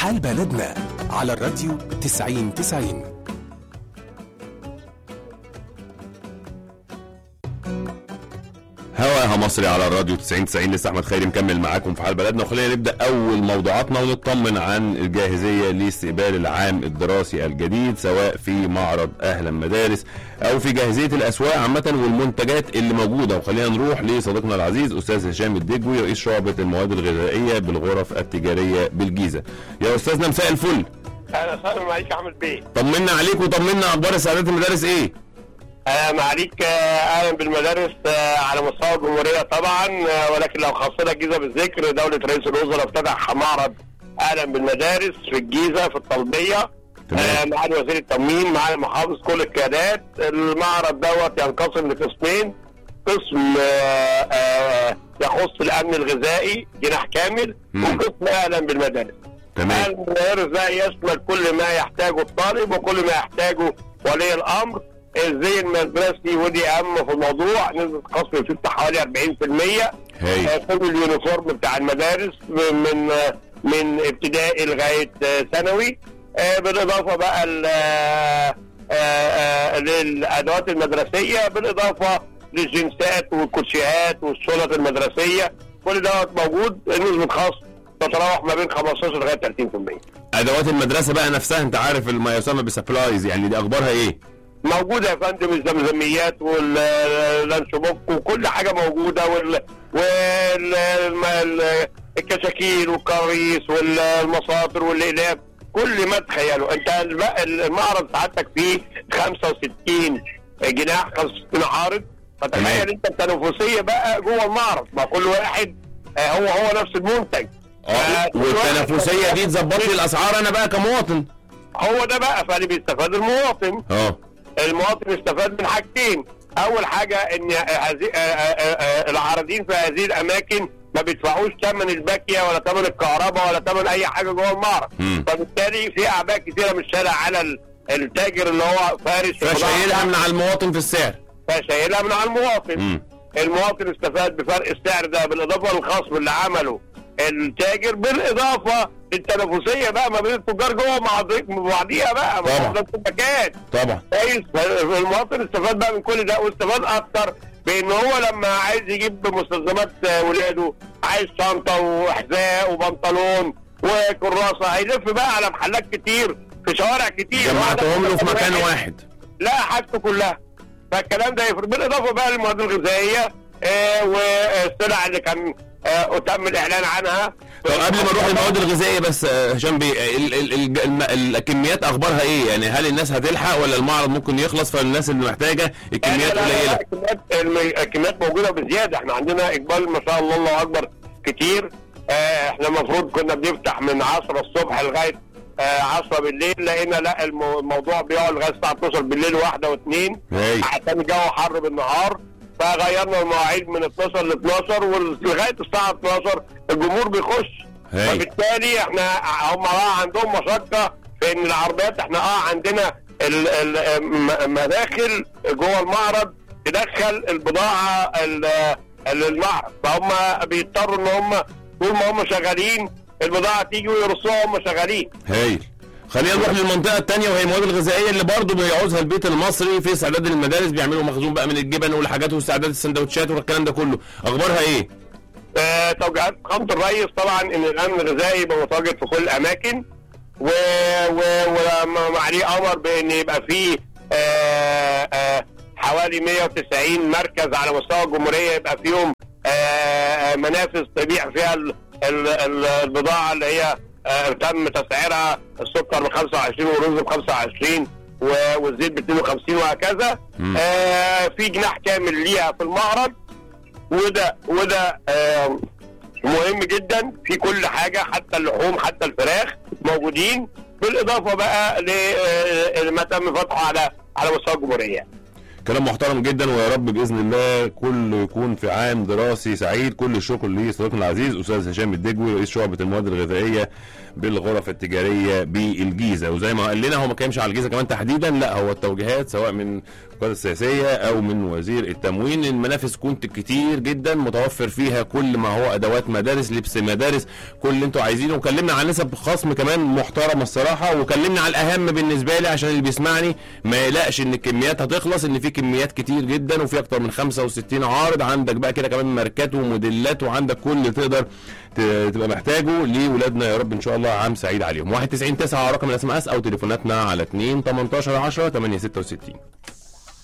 حال بلدنا على الراديو 90 90 هواها مصري على الراديو 90 90 لسه احمد خيري مكمل معاكم في حال بلدنا وخلينا نبدا اول موضوعاتنا ونطمن عن الجاهزيه لاستقبال العام الدراسي الجديد سواء في معرض اهلا مدارس او في جاهزيه الاسواق عامه والمنتجات اللي موجوده وخلينا نروح لصديقنا العزيز استاذ هشام الدجوي رئيس شعبه المواد الغذائيه بالغرف التجاريه بالجيزه يا استاذنا مساء الفل اهلا وسهلا معاك يا احمد بيه طمنا عليك وطمنا اخبار استعدادات المدارس ايه آه معاليك آه، اهلا بالمدارس آه على مستوى الجمهوريه طبعا آه ولكن لو خصنا الجيزه بالذكر دوله رئيس الوزراء افتتح معرض اهلا بالمدارس في الجيزه في الطلبيه تمام. آه معالي وزير التموين معالي المحافظ كل القيادات المعرض دوت ينقسم لقسمين قسم آه آه يخص الامن الغذائي جناح كامل مم. وقسم اهلا بالمدارس تمام المدارس ده يشمل كل ما يحتاجه الطالب وكل ما يحتاجه ولي الامر الزي المدرسي ودي اهم في الموضوع نسبه خصم فيه بتاع حوالي 40% هاي آه، كل اليونيفورم بتاع المدارس من آه، من ابتدائي لغايه آه، ثانوي آه، بالاضافه بقى ل- آه، آه، آه، للادوات المدرسيه بالاضافه للجنسات والكوتشيهات والشنط المدرسيه كل دوت موجود نسبه خصم تتراوح ما بين 15 لغايه 30% ادوات المدرسه بقى نفسها انت عارف ما يسمى بسبلايز يعني دي اخبارها ايه موجوده يا فندم الزمزميات واللانش بوك وكل حاجه موجوده وال والكشاكيل والكراريس والمساطر والاقلام كل ما تخيلوا انت الم- المعرض سعادتك فيه 65 جناح 65 عارض تمام. فتخيل انت التنافسيه بقى جوه المعرض ما كل واحد آه، هو هو نفس المنتج اه فكل واحد- والتنافسيه دي تظبط لي الاسعار انا بقى كمواطن هو ده بقى فاللي بيستفاد المواطن اه المواطن استفاد من حاجتين اول حاجه ان هذه آه، آه، آه، العارضين في هذه الاماكن ما بيدفعوش ثمن الباكيه ولا ثمن الكهرباء ولا ثمن اي حاجه جوه المعرض مم. فبالتالي في اعباء كثيره مش شايله على ال- التاجر اللي هو فارس فشايلها من على المواطن في السعر فشايلها من على المواطن مم. المواطن استفاد بفرق السعر ده بالاضافه للخصم اللي عمله التاجر بالاضافه للتنافسيه بقى ما بين التجار جوه مع ضي- مع بعضيها بقى طبعا. مع الشبكات طبعا كويس المواطن استفاد بقى من كل ده واستفاد اكتر بان هو لما عايز يجيب مستلزمات آه، ولاده عايز شنطه وحذاء وبنطلون وكراسه هيلف بقى على محلات كتير في شوارع كتير جمعتهم له في واحد- مكان واحد لا حاجته كلها فالكلام ده يفرق بالاضافه بقى للمواد الغذائيه آه والسلع اللي كان آه تم الاعلان عنها طب قبل ما نروح للمواد الغذائيه بس آه، هشام بيه ال- ال- ال- الم- الكميات اخبارها ايه يعني هل الناس هتلحق ولا المعرض ممكن يخلص فالناس اللي محتاجه الكميات لا لا لا قليله الكميات الم- الكميات موجوده بزياده احنا عندنا اقبال ما شاء الله الله اكبر كتير اه احنا المفروض كنا بنفتح من 10 الصبح لغايه اه 10 بالليل لقينا لا المو- الموضوع بيقعد لغايه الساعه 12 بالليل واحده واثنين هاي عشان الجو حر بالنهار فغيرنا المواعيد من 12 ل 12 ولغايه الساعه 12 الجمهور بيخش هاي فبالتالي احنا هم اه عندهم مشقه في ان العربيات احنا اه عندنا ال- ال- م- مداخل جوه المعرض تدخل البضاعه ال- ال- المعرض فهم بيضطروا ان هم طول ما هم شغالين البضاعه تيجي ويرصوها هم شغالين هايل خلينا نروح للمنطقة الثانية وهي المواد الغذائية اللي برضه بيعوزها البيت المصري في استعداد المدارس بيعملوا مخزون بقى من الجبن والحاجات واستعداد السندوتشات والكلام ده كله، أخبارها إيه؟ آه، توجيهات فخامه الرئيس طبعا ان الامن الغذائي يبقى متواجد في كل الاماكن و و ومعاليه امر بان يبقى فيه آه، آه، حوالي 190 مركز على مستوى الجمهوريه يبقى فيهم آه، منافذ تبيع فيها ال- ال- ال- البضاعه اللي هي آه، تم تسعيرها السكر ب 25 والرز ب 25 و- والزيت ب 52 وهكذا مم. آه، في جناح كامل ليها في المعرض وده وده آه، مهم جدا في كل حاجه حتى اللحوم حتى الفراخ موجودين بالاضافه بقى ل- آه، لما تم فتحه على على مستوى الجمهوريه كلام محترم جدا ويا رب باذن الله كله يكون في عام دراسي سعيد كل الشكر لصديقنا العزيز استاذ هشام الدجوي رئيس شعبه المواد الغذائيه بالغرف التجاريه بالجيزه وزي ما قال لنا هو ما كانش على الجيزه كمان تحديدا لا هو التوجيهات سواء من القياده السياسيه او من وزير التموين المنافس كنت كتير جدا متوفر فيها كل ما هو ادوات مدارس لبس مدارس كل اللي انتوا عايزينه وكلمنا عن نسب خصم كمان محترمه الصراحه وكلمنا على الاهم بالنسبه لي عشان اللي بيسمعني ما يقلقش ان الكميات هتخلص ان في كميات كتير جدا وفي اكتر من 65 عارض عندك بقى كده كمان ماركات وموديلات وعندك كل اللي تقدر ت- تبقى محتاجه لولادنا يا رب ان شاء الله عام سعيد عليهم 91 9 رقم الاس ام اس او تليفوناتنا على 2 18 10 8 66